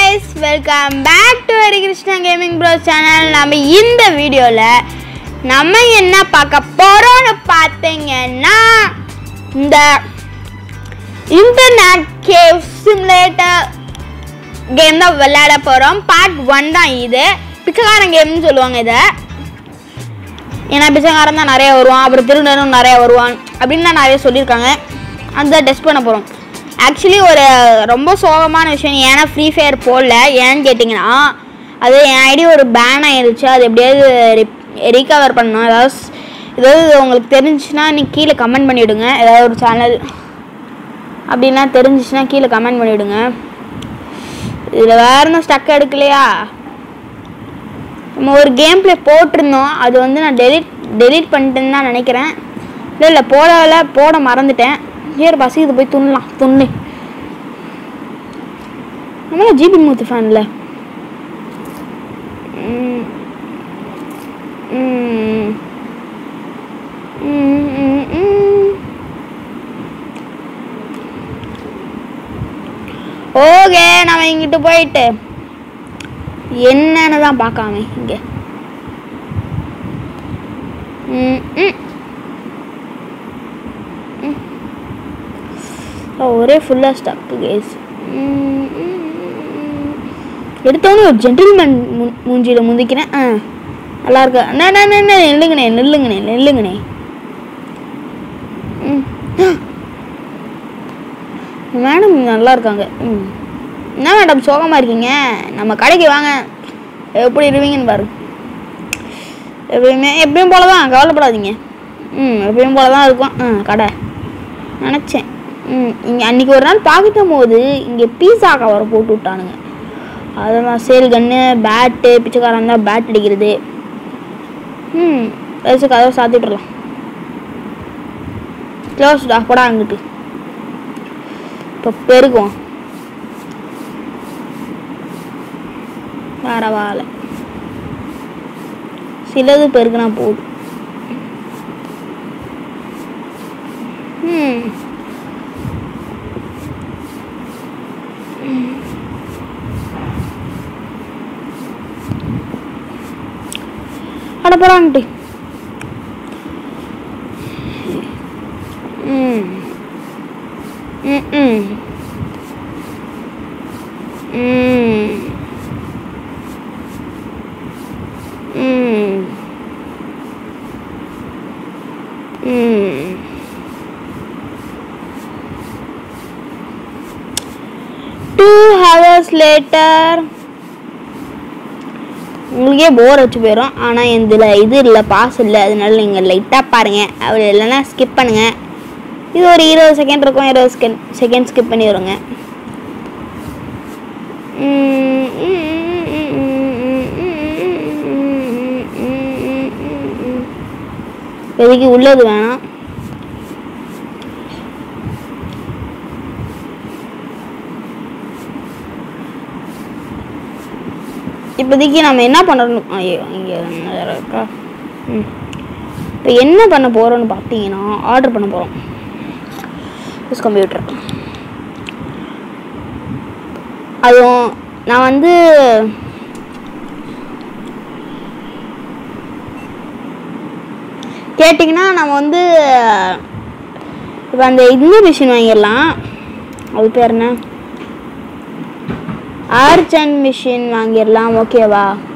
Guys welcome back to Harikrishna gaming bro channel நம்ம இந்த வீடியோவில் நம்ம என்ன பார்க்க போகிறோம்னு பார்த்தீங்கன்னா இந்த இன்டர்நெட் கேவ் சிமுலேட்டர் கேம் தான் விளையாட போகிறோம் பார்ட் ஒன் தான் இது பிச்சைக்காரன் கேம்னு சொல்லுவாங்க இதை ஏன்னா பிச்சைக்காரன் தான் நிறைய வருவான் அப்புறம் திருடனும் நிறைய வருவான் அப்படின்னு தான் நிறைய சொல்லியிருக்காங்க அந்த டெஸ்ட் பண்ண போகிறோம் ஆக்சுவலி ஒரு ரொம்ப சோகமான விஷயம் ஏன்னா ஃப்ரீ ஃபயர் போடல ஏன்னு கேட்டிங்கன்னா அது என் ஐடி ஒரு பேன் ஆயிடுச்சு அது எப்படியாவது ரீகவர் பண்ணணும் ஏதாவது ஸ்- ஏதாவது உங்களுக்கு தெரிஞ்சுச்சுன்னா நீங்கள் கீழே கமெண்ட் பண்ணிவிடுங்க ஏதாவது ஒரு சேனல் அப்படின்னா தெரிஞ்சிச்சுன்னா கீழே கமெண்ட் பண்ணிவிடுங்க இதில் வேறு என்ன ஸ்டக் எடுக்கலையா நம்ம ஒரு கேம் ப்ளே போட்டிருந்தோம் அது வந்து நான் டெலிட் டெலீட் பண்ணிட்டேன்னு தான் நினைக்கிறேன் இல்லை இல்லை போடல போட மறந்துட்டேன் ஏறு பசிக்குது போய் துண்ணலாம் துண்ணு நம்மளா ஜிபி மூத்து ஃபேன்ல ஓகே நம்ம இங்கிட்டு போயிட்டு என்னன்னு தான் பார்க்காம இங்க ம், ம். ம். ஓ, ஒரே ஃபுல்லாக ஸ்டக்கு கேஸ் எடுத்தவொடனே ஒரு ஜென்டில்மேன் மூஞ்சியில் முந்திக்கிறேன் ஆ நல்லா இருக்கு அண்ணா, அண்ணா, அண்ணா, அண்ணா, நில்லுங்கண்ணே நில்லுங்கண்ணே நில்லுங்கண்ணே ம் மேடம் நல்லா இருக்காங்க ம் என்ன மேடம் சோகமாக இருக்கீங்க நம்ம கடைக்கு வாங்க எப்படி இருவீங்கன்னு பாரு எப்பயுமே எப்பயும் போல தான் கவலைப்படாதீங்க ம் எப்பயும் போல தான் இருக்கும் ஆ கடை நினச்சேன் ம் இங்கே அன்றைக்கி ஒரு நாள் பார்க்கும் போது இங்கே பீஸா கவரை போட்டு விட்டானுங்க அதெல்லாம் சேல் கன்று பேட்டு பிச்சைக்காரன் தான் பேட் அடிக்கிறது ம் வயசு கதவை சாத்தி விட்டுறலாம் க்ளோஸ்டா போடா அங்கிட்டு இப்போ பெருகும் பரவாயில்ல சிலது பெருக்குனா போதும் ம் அட போறான்ட்டு ம் ம் ம் ம் ம் ம் டூ ஹவர்ஸ் லேட்டர் உங்களுக்கே போர் வச்சு போயிடும் ஆனால் இதில் இது இல்லை பாஸ் இல்லை அதனால நீங்கள் லைட்டாக பாருங்கள் அப்படி இல்லைன்னா ஸ்கிப் பண்ணுங்கள் இது ஒரு இருபது செகண்ட் இருக்கும் இருபது செகண்ட் செகண்ட் ஸ்கிப் பண்ணி வருங்க இப்போதைக்கு உள்ளது வேணாம் இப்போதைக்கு நம்ம என்ன பண்ணணும் ஐயோ இங்கே வேறு இருக்கா ம் இப்போ என்ன பண்ண போகிறோம்னு பார்த்தீங்கன்னா ஆர்டர் பண்ண போகிறோம் யூஸ் கம்ப்யூட்டர் அதுவும் நான் வந்து கேட்டிங்கன்னா நம்ம வந்து இப்போ அந்த இந்த மிஷின் வாங்கிடலாம் அது பேர் என்ன ஆர்ச்சன் மிஷின் வாங்கிடலாம் ஓகேவா